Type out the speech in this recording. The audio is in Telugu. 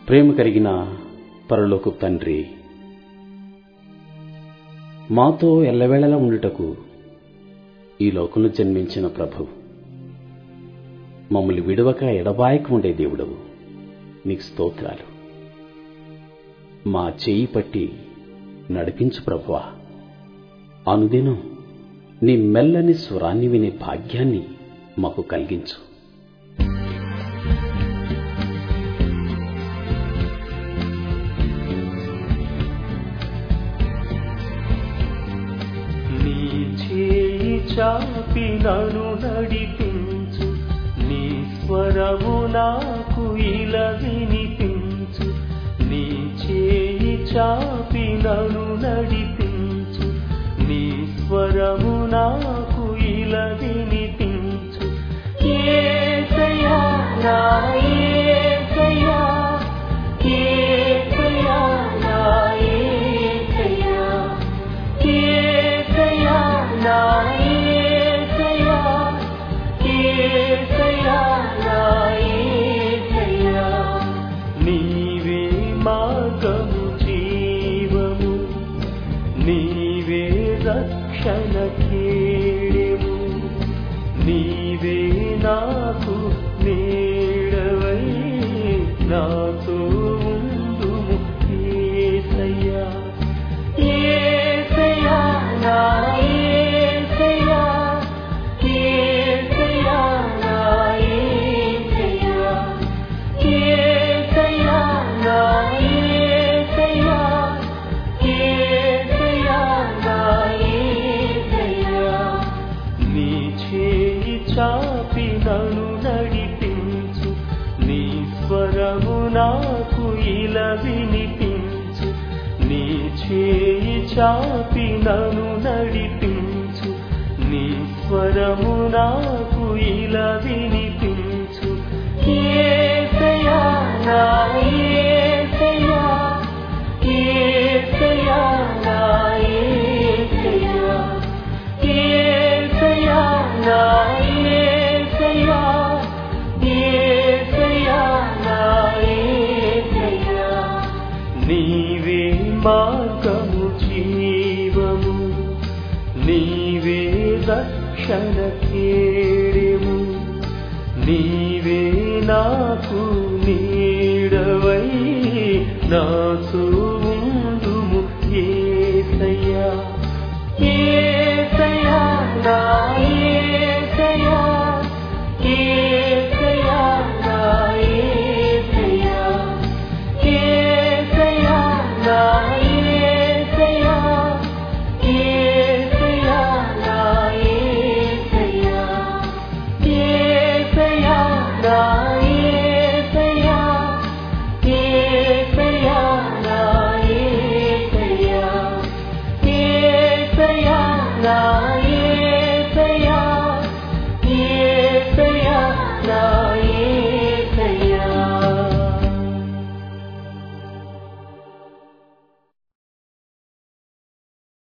ప్రేమ కలిగిన పరలోకు తండ్రి మాతో ఎల్లవేళలా ఉండుటకు ఈ లోకంలో జన్మించిన ప్రభు మమ్మల్ని విడవక ఎడబాయక ఉండే దేవుడవు నీకు స్తోత్రాలు మా చేయి పట్టి నడిపించు ప్రభువా అనుదినం నీ మెల్లని స్వరాన్ని వినే భాగ్యాన్ని మాకు కలిగించు నీ చేయి చాపి నన్ను నడిపించు నీ స్వరము నాకు ఇలా వినిపించు నీ చేయి చాపి నన్ను నడిపించు నీ స్వరము నాకు ఇలా వినిపించు ఏసయ్యా నా ఏసయ్యా ఏసయ్యా నా ఏసయ్యా ఏసయ్యా నా ఏసయ్యా ఏసయ్యా నా ఏసయ్యా నీవే మార్గము జీవము నీవే రక్షణ కేడము నీవే నాకు నీడవై నాతో ఉండుము ఏసయ్యా ఏసయ్యా నా ఏసయ్యా ఏసయ్యా నా ఏసయ్యా ఏసయ్యా నా ఏసయ్యా ఏసయ్యా నా ఏసయ్యా నీ చేయి చాపి నన్ను నడిపించు నీ స్వరము నాకు ఇలా వినిపించు నీ చేయి చాపి నన్ను నడిపించు నీ స్వరము నాకు ఇలా వినిపించు ఏసయ్యా నా ఏసయ్యా ఏసయ్యా నా ఏసయ్యా ఏసయ్యా నా ఏసయ్యా ఏసయ్యా నా ఏసయ్యా నీవే మార్గము జీవము నీవే రక్షణ కేడెము నీవే నాకు నీడవై నాతో ఉండుము ఏసయ్యా ఏ